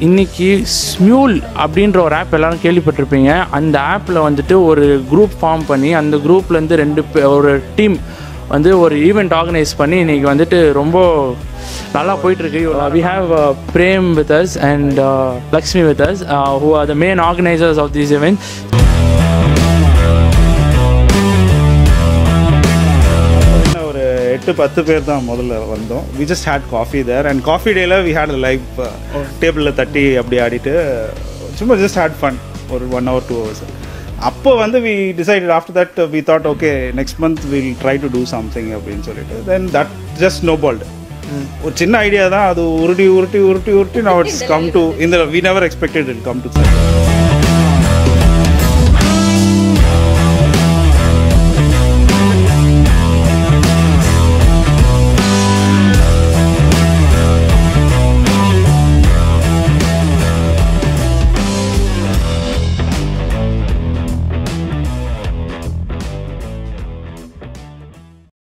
இன்னைக்கு ஸ்மியூல் அப்படின்ற ஒரு ஆப் எல்லாரும் கேள்விப்பட்டிருப்பீங்க அந்த ஆப்பில் வந்துட்டு ஒரு குரூப் ஃபார்ம் பண்ணி அந்த குரூப்லேருந்து ரெண்டு பே- ஒரு டீம் வந்து ஒரு ஈவெண்ட் ஆர்கனைஸ் பண்ணி இன்னைக்கு வந்துட்டு ரொம்ப நல்லா போயிட்டுருக்கு we have Prem with us and Lakshmi with us who are the main organisers of these event என்ன ஒரு எட்டு பத்து பேர் தான் முதல்ல வந்தோம் we just had coffee there and coffee டேல வி ஹேட் லைவ் டேபிளில் தட்டி அப்படி ஆடிட்டு சும்மா ஜஸ்ட் ஹேட் ஃபன் ஒரு ஒன் ஹவர் டூ ஹவர்ஸ் அப்போ வந்து we decided after that we thought okay next month will try to do something அப்படின்னு சொல்லிட்டு தென் தட் ஜஸ்ட் நோ பால்டு ஒரு சின்ன ஐடியா தான் அது உருட்டி உருட்டி உருட்டி உருட்டி நான் இட்ஸ் கம் டு இந்த we never expected it come to